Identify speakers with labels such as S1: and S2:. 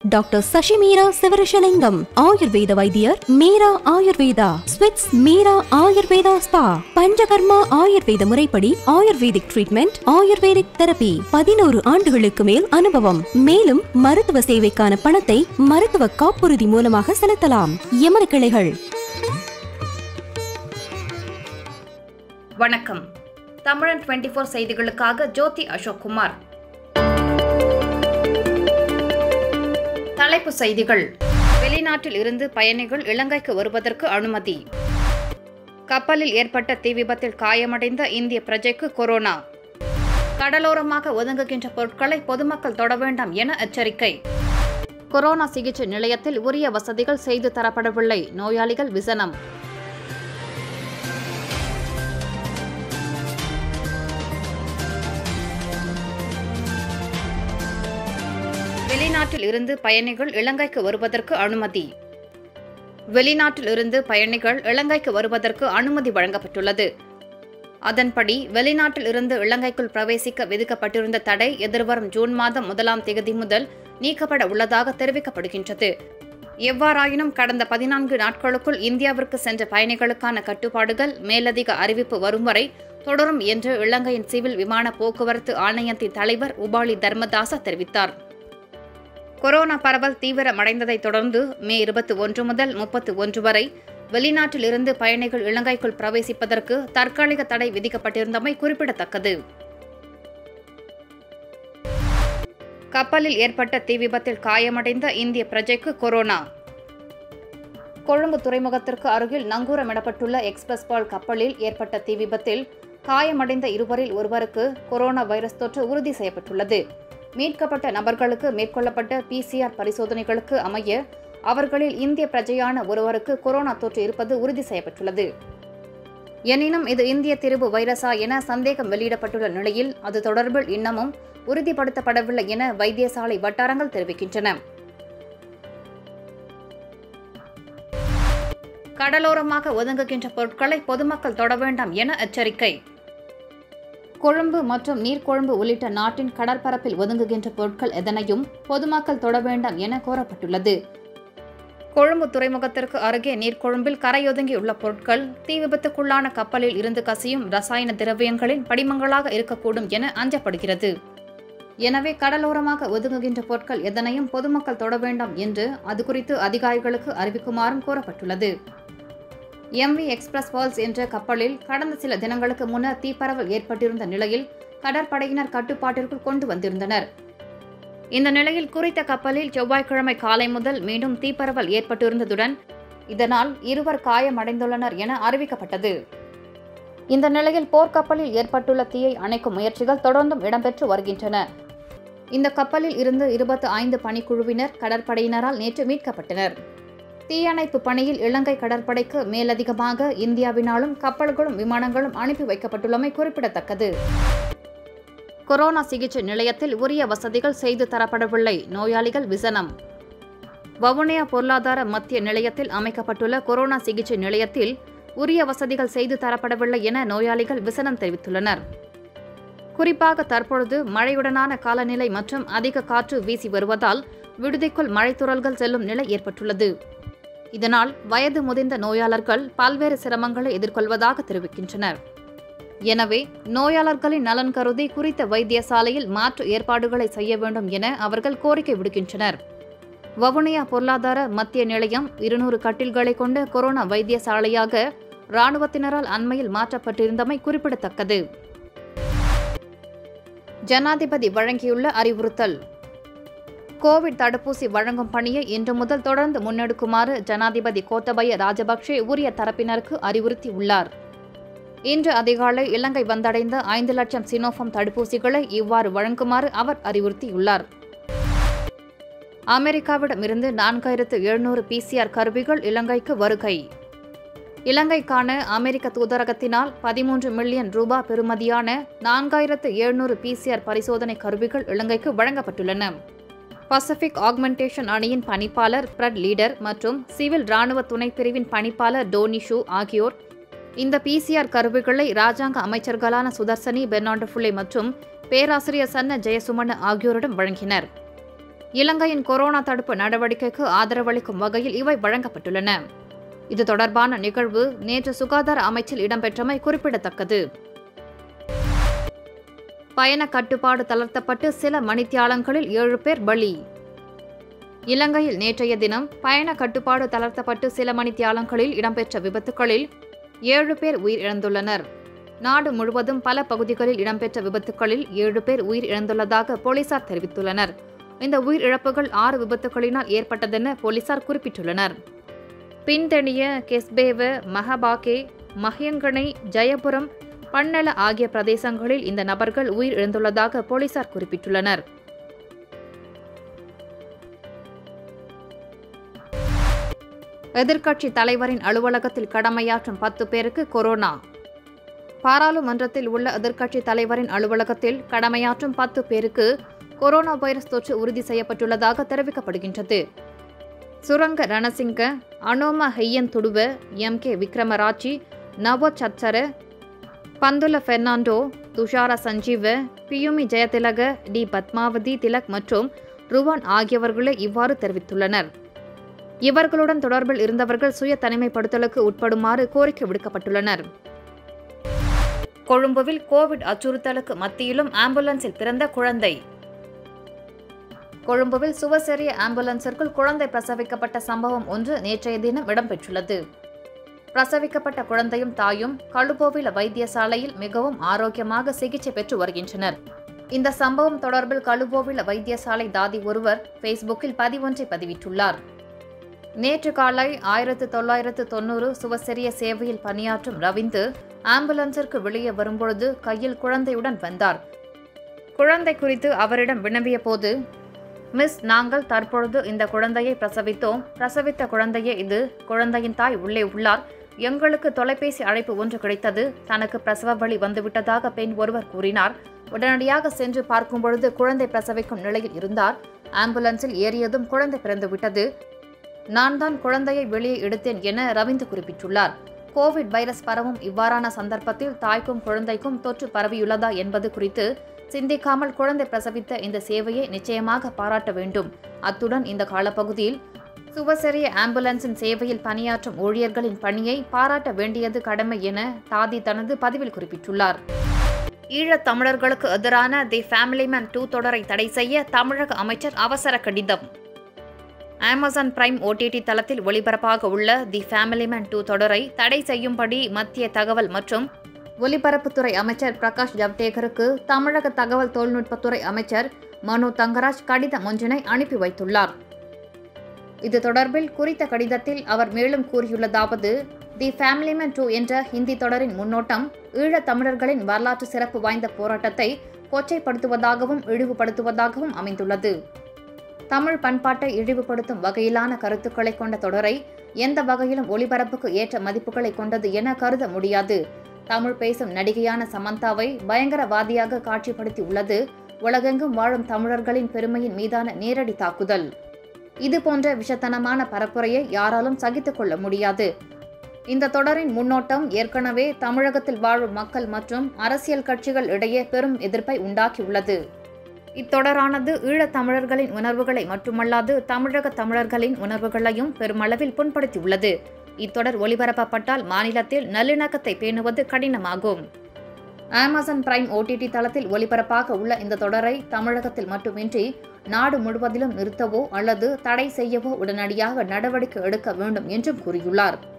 S1: doctor சசிமீரா Sivarishalingam ஆயுர்வேத வைத்தியர் மீரா ஆயுர்வேதா ஸ்விட்ஸ் மீரா ஆயுர்வேதா ஸ்பா பஞ்சகர்மா ஆயுர்வேத முறைப்படி ஆயுர்வேதிக் ட்ரீட்மெண்ட் ஆயுர்வேதிக் தெரபி பதினோரு ஆண்டுகளுக்கு மேல் அனுபவம் மேலும் மருத்துவ சேவைக்கான பணத்தை மருத்துவ காப்புறுதி மூலமாக செலுத்தலாம் எமது கிளைகள்
S2: வணக்கம் தமிழன் டுவெண்ட்டி ஃபோர் செய்திகளுக்காக ஜோதி அசோக் குமார் தலைப்புச் செய்திகள் வெளிநாட்டில் இருந்து பயணிகள் இலங்கைக்கு வருவதற்கு அனுமதி கப்பலில் ஏற்பட்ட தீ விபத்தில் காயமடைந்த இந்திய பிரஜைக்கு கொரோனா கடலோரமாக ஒதுங்குகின்ற பொருட்களை பொதுமக்கள் தொட வேண்டாம் என எச்சரிக்கை கொரோனா சிகிச்சை நிலையத்தில் உரிய வசதிகள் செய்து தரப்படவில்லை நோயாளிகள் விசனம் வெளிநாட்டில் இருந்து பயணிகள் இலங்கைக்கு வருவதற்கு அனுமதி வெளிநாட்டில் இருந்து பயணிகள் இலங்கைக்கு வருவதற்கு அனுமதி வழங்கப்பட்டுள்ளது அதன்படி வெளிநாட்டில் இருந்து இலங்கைக்குள் பிரவேசிக்க விதிக்கப்பட்டிருந்த தடை எதிர்வரும் ஜூன் மாதம் முதலாம் தேதி முதல் நீக்கப்பட உள்ளதாக தெரிவிக்கப்படுகின்றது எவ்வாறாயினும் கடந்த பதினான்கு நாட்களுக்குள் இந்தியாவிற்கு சென்ற பயணிகளுக்கான கட்டுப்பாடுகள் மேலதிக அறிவிப்பு வரும் வரை தொடரும் என்று இலங்கையின் சிவில் விமான போக்குவரத்து ஆணையத்தின் தலைவர் உபாலி தர்மதாச தெரிவித்தார் கொரோனா பரவல் தீவிரமடைந்ததைத் தொடர்ந்து மே இருபத்தி ஒன்று முதல் முப்பத்தி ஒன்று வரை வெளிநாட்டில் இருந்து பயணிகள் இலங்கைக்குள் பிரவேசிப்பதற்கு தற்காலிக தடை விதிக்கப்பட்டிருந்தமை குறிப்பிடத்தக்கது கப்பலில் ஏற்பட்ட தீ விபத்தில் காயமடைந்த இந்திய பிரஜைக்கு கொரோனா கொழும்பு துறைமுகத்திற்கு அருகில் நங்கூரமிடப்பட்டுள்ள எக்ஸ்பிரஸ் பால் கப்பலில் ஏற்பட்ட தீ விபத்தில் காயமடைந்த இருவரில் ஒருவருக்கு கொரோனா வைரஸ் தொற்று உறுதி செய்யப்பட்டுள்ளது மீட்கப்பட்ட நபர்களுக்கு மேற்கொள்ளப்பட்ட பிசிஆர் பரிசோதனைகளுக்கு அமைய அவர்களில் இந்திய பிரஜையான ஒருவருக்கு கொரோனா தொற்று இருப்பது உறுதி செய்யப்பட்டுள்ளது எனினும் இது இந்திய திருவு வைரஸா என சந்தேகம் வெளியிடப்பட்டுள்ள நிலையில் அது தொடர்பில் இன்னமும் உறுதிப்படுத்தப்படவில்லை என வைத்தியசாலை வட்டாரங்கள் தெரிவிக்கின்றன கடலோரமாக ஒதுங்குகின்ற பொருட்களை பொதுமக்கள் தொட வேண்டாம் என எச்சரிக்கை கொழும்பு மற்றும் நீர்கொழும்பு உள்ளிட்ட நாட்டின் கடற்பரப்பில் ஒதுங்குகின்ற பொருட்கள் எதனையும் பொதுமக்கள் தொட வேண்டாம் என கோரப்பட்டுள்ளது கொழும்பு துறைமுகத்திற்கு அருகே நீர்கொழும்பில் கரையொதுங்கியுள்ள பொருட்கள் தீ விபத்துக்குள்ளான கப்பலில் இருந்து கசியும் ரசாயன திரவியங்களின் படிமங்களாக இருக்கக்கூடும் என அஞ்சப்படுகிறது எனவே கடலோரமாக ஒதுங்குகின்ற பொருட்கள் எதனையும் பொதுமக்கள் தொட வேண்டாம் என்று அது குறித்து அதிகாரிகளுக்கு அறிவிக்குமாறும் கோரப்பட்டுள்ளது எம்வி எக்ஸ்பிரஸ் வேர்ல்ஸ் என்ற கப்பலில் கடந்த சில தினங்களுக்கு முன்னர் தீப்பரவல் ஏற்பட்டிருந்த நிலையில் கடற்படையினர் கட்டுப்பாட்டிற்குள் கொண்டு வந்திருந்தனர் இந்த நிலையில் குறித்த கப்பலில் செவ்வாய்க்கிழமை காலை முதல் மீண்டும் தீப்பரவல் ஏற்பட்டிருந்ததுடன் இதனால் இருவர் காயமடைந்துள்ளனர் என அறிவிக்கப்பட்டது இந்த நிலையில் போர்க்கப்பலில் ஏற்பட்டுள்ள தீயை அணைக்கும் முயற்சிகள் தொடர்ந்தும் இடம்பெற்று வருகின்றன இந்த கப்பலில் இருந்து இருபத்தி ஐந்து பணிக்குழுவினர் கடற்படையினரால் நேற்று மீட்கப்பட்டனர் தீயணைப்பு பணியில் இலங்கை கடற்படைக்கு மேலதிகமாக இந்தியாவினாலும் கப்பல்களும் விமானங்களும் அனுப்பி வைக்கப்பட்டுள்ளமை குறிப்பிடத்தக்கது கொரோனா சிகிச்சை நிலையத்தில் உரிய வசதிகள் செய்து தரப்படவில்லை நோயாளிகள் விசனம் வவுனியா பொருளாதார மத்திய நிலையத்தில் அமைக்கப்பட்டுள்ள கொரோனா சிகிச்சை நிலையத்தில் உரிய வசதிகள் செய்து தரப்படவில்லை என நோயாளிகள் விசனம் தெரிவித்துள்ளனர் குறிப்பாக தற்பொழுது மழையுடனான காலநிலை மற்றும் அதிக காற்று வீசி வருவதால் விடுதிக்குள் மழைத்துறல்கள் செல்லும் நிலை ஏற்பட்டுள்ளது இதனால் வயது முதிர்ந்த நோயாளர்கள் பல்வேறு சிரமங்களை எதிர்கொள்வதாக தெரிவிக்கின்றனர் எனவே நோயாளர்களின் நலன் கருதி குறித்த வைத்தியசாலையில் மாற்று ஏற்பாடுகளை செய்ய வேண்டும் என அவர்கள் கோரிக்கை விடுக்கின்றனர் வவுனியா பொருளாதார மத்திய நிலையம் இருநூறு கட்டில்களை கொண்ட கொரோனா வைத்தியசாலையாக இராணுவத்தினரால் அண்மையில் மாற்றப்பட்டிருந்தமை குறிப்பிடத்தக்கது ஜனாதிபதி வழங்கியுள்ள அறிவுறுத்தல் கோவிட் தடுப்பூசி வழங்கும் பணியை இன்று முதல் தொடர்ந்து முன்னெடுக்குமாறு ஜனாதிபதி கோத்தபய ராஜபக்சே உரிய தரப்பினருக்கு அறிவுறுத்தியுள்ளார் இன்று அதிகாலை இலங்கை வந்தடைந்த ஐந்து லட்சம் சினோஃபம் தடுப்பூசிகளை இவ்வாறு வழங்குமாறு அவர் அறிவுறுத்தியுள்ளார் அமெரிக்காவிடமிருந்து நான்காயிரத்து எழுநூறு பிசிஆர் கருவிகள் இலங்கைக்கு வருகை இலங்கைக்கான அமெரிக்க தூதரகத்தினால் பதிமூன்று மில்லியன் ரூபாய் பெறுமதியான நான்காயிரத்து எழுநூறு பிசிஆர் பரிசோதனை கருவிகள் இலங்கைக்கு வழங்கப்பட்டுள்ளன பசிபிக் ஆக்மெண்டேஷன் அணியின் பணிப்பாளர் பிரட் லீடர் மற்றும் சிவில் ராணுவ துணைப்பிரிவின் பணிப்பாளர் டோனி ஷூ ஆகியோர் இந்த பிசிஆர் கருவிகளை ராஜாங்க அமைச்சர்களான சுதர்சனி பெர்னாண்டோ ஃபுலே மற்றும் பேராசிரியர் சன்ன ஜெயசுமன ஆகியோரிடம் வழங்கினர் இலங்கையின் கொரோனா தடுப்பு நடவடிக்கைக்கு ஆதரவளிக்கும் வகையில் இவை வழங்கப்பட்டுள்ளன இது தொடர்பான நிகழ்வு நேற்று சுகாதார அமைச்சில் இடம்பெற்றமை குறிப்பிடத்தக்கது பயண கட்டுப்பாடு தளர்த்தப்பட்டு சில மணித்தியாலங்களில் ஏழு பேர் பலி இலங்கையில் நேற்றைய தினம் பயண கட்டுப்பாடு தளர்த்தப்பட்டு சில மணித்தியாலங்களில் இடம்பெற்ற விபத்துகளில் ஏழு பேர் உயிரிழந்துள்ளனர் நாடு முழுவதும் பல பகுதிகளில் இடம்பெற்ற விபத்துகளில் ஏழு பேர் உயிரிழந்துள்ளதாக போலீசார் தெரிவித்துள்ளனர் இந்த உயிரிழப்புகள் ஆறு விபத்துகளினால் ஏற்பட்டதென போலீசார் குறிப்பிட்டுள்ளனர் பின்தணிய கெஸ்பேவ மஹபாகே மஹியங்கனை ஜெயபுரம் பன்னல ஆகிய பிரதேசங்களில் இந்த நபர்கள் உயிரிழந்துள்ளதாக போலீசார் குறிப்பிட்டுள்ளனர் எதிர்க்கட்சி தலைவரின் அலுவலகத்தில் கடமையாற்றும் பத்து பேருக்கு கொரோனா பாராளுமன்றத்தில் உள்ள எதிர்க்கட்சி தலைவரின் அலுவலகத்தில் கடமையாற்றும் பத்து பேருக்கு கொரோனா வைரஸ் தொற்று உறுதி செய்யப்பட்டுள்ளதாக தெரிவிக்கப்படுகின்றது Suranga Ranasinghe Anoma Heiyanthuduwa M K Wickramaratchi நவ சச்சர பந்துல பெர்னாண்டோ துஷார சஞ்சீவ பியுமி ஜெயதிலக டி பத்மாவதி திலக் மற்றும் ருவான் ஆகியவர்களே இவ்வாறு தெரிவித்துள்ளனர் இவர்களுடன் தொடர்பில் இருந்தவர்கள் சுய தனிமைப்படுத்தலுக்கு உட்படுமாறு கோரிக்கை விடுக்கப்பட்டுள்ளனர் கொழும்புவில் கோவிட் அச்சுறுத்தலுக்கு மத்தியிலும் ஆம்புலன்ஸில் பிறந்த குழந்தை கொழும்புவில் சுவசெரிய ஆம்புலன்ஸிற்குள் குழந்தை பிரசவிக்கப்பட்ட சம்பவம் ஒன்று நேற்றைய தினம் இடம்பெற்றுள்ளது பிரசவிக்கப்பட்ட குழந்தையும் தாயும் கழுபோவில வைத்தியசாலையில் மிகவும் ஆரோக்கியமாக சிகிச்சை பெற்று வருகின்றனர் இந்த சம்பவம் தொடர்பில் கழுபோவில வைத்தியசாலை தாதி ஒருவர் ஃபேஸ்புக்கில் பதிவொன்றை பதிவிட்டுள்ளார் நேற்று காலை ஆயிரத்து தொள்ளாயிரத்து தொண்ணூறு சுவசெரிய சேவையில் பணியாற்றும் ரவிந்து ஆம்புலன்ஸிற்கு வெளியே வரும்பொழுது கையில் குழந்தையுடன் வந்தார் குழந்தை குறித்து அவரிடம் வினவிய போது மிஸ் நாங்கள் தற்பொழுது இந்த குழந்தையை பிரசவித்தோம் பிரசவித்த குழந்தையே இது குழந்தையின் தாய் உள்ளே உள்ளார் எங்களுக்கு தொலைபேசி அழைப்பு ஒன்று கிடைத்தது தனக்கு பிரசவ வழி வந்துவிட்டதாக பெண் ஒருவர் கூறினார் உடனடியாக சென்று பார்க்கும் பொழுது குழந்தை பிரசவிக்கும் நிலையில் இருந்தார் ஆம்புலன்ஸில் ஏறியதும் குழந்தை பிறந்துவிட்டது நான் தான் குழந்தையை வெளியே எடுத்தேன் என ரவிந்து குறிப்பிட்டுள்ளார் கோவிட் வைரஸ் பரவும் இவ்வாறான சந்தர்ப்பத்தில் தாய்க்கும் குழந்தைக்கும் தொற்று பரவியுள்ளதா என்பது குறித்து சிந்திக்காமல் குழந்தை பிரசவித்த இந்த சேவையை நிச்சயமாக பாராட்ட வேண்டும் அத்துடன் இந்த காலப்பகுதியில் சுபசெரிய ஆம்புலன்ஸின் சேவையில் பணியாற்றும் ஊழியர்களின் பணியை பாராட்ட வேண்டியது கடமை என தாதி தனது பதிவில் குறிப்பிட்டுள்ளார் ஈழத் தமிழர்களுக்கு எதிரான தி ஃபேமிலி மேன் டூ தொடரை தடை செய்ய தமிழக அமைச்சர் அவசர கடிதம் அமேசான் பிரைம் ஓடிடி தளத்தில் ஒளிபரப்பாக உள்ள தி ஃபேமிலி மேன் டூ தொடரை தடை செய்யும்படி மத்திய தகவல் மற்றும் ஒலிபரப்புத்துறை அமைச்சர் பிரகாஷ் ஜவ்டேகருக்கு தமிழக தகவல் தொழில்நுட்பத்துறை அமைச்சர் மனு தங்கராஜ் கடிதம் ஒன்றினை அனுப்பி வைத்துள்ளார் இது தொடர்பில் குறித்த கடிதத்தில் அவர் மேலும் கூறியுள்ளதாவது தி ஃபேமிலி மேன் டூ என்ற ஹிந்தி தொடரின் முன்னோட்டம் ஈழத் தமிழர்களின் வரலாற்று சிறப்பு வாய்ந்த போராட்டத்தை கொச்சைப்படுத்துவதாகவும் இழிவுபடுத்துவதாகவும் அமைந்துள்ளது தமிழ் பண்பாட்டை இழிவுபடுத்தும் வகையிலான கருத்துக்களை கொண்ட தொடரை எந்த வகையிலும் ஒளிபரப்புக்கு ஏற்ற மதிப்புகளை கொண்டது என கருத முடியாது தமிழ் பேசும் நடிகையான சமந்தாவை பயங்கரவாதியாக காட்சிப்படுத்தி உள்ளது உலகெங்கும் வாழும் தமிழர்களின் பெருமையின் மீதான நேரடி தாக்குதல் இது போன்ற விஷத்தனமான பரப்புரையை யாராலும் சகித்துக் கொள்ள முடியாது இந்த தொடரின் முன்னோட்டம் ஏற்கனவே தமிழகத்தில் வாழும் மக்கள் மற்றும் அரசியல் கட்சிகள் இடையே பெரும் எதிர்ப்பை உண்டாக்கியுள்ளது இத்தொடரானது ஈழத் தமிழர்களின் உணர்வுகளை மட்டுமல்லாது தமிழக தமிழர்களின் உணர்வுகளையும் பெருமளவில் புண்படுத்தியுள்ளது இத்தொடர் ஒளிபரப்பப்பட்டால் மாநிலத்தில் நல்லிணக்கத்தை பேணுவது கடினமாகும் அமேசான் பிரைம் ஓடிடி தளத்தில் ஒளிபரப்பாக உள்ள இந்த தொடரை தமிழகத்தில் மட்டுமின்றி நாடு முழுவதிலும் நிறுத்தவோ அல்லது தடை செய்யவோ உடனடியாக நடவடிக்கை எடுக்க வேண்டும் என்றும் கூறியுள்ளார்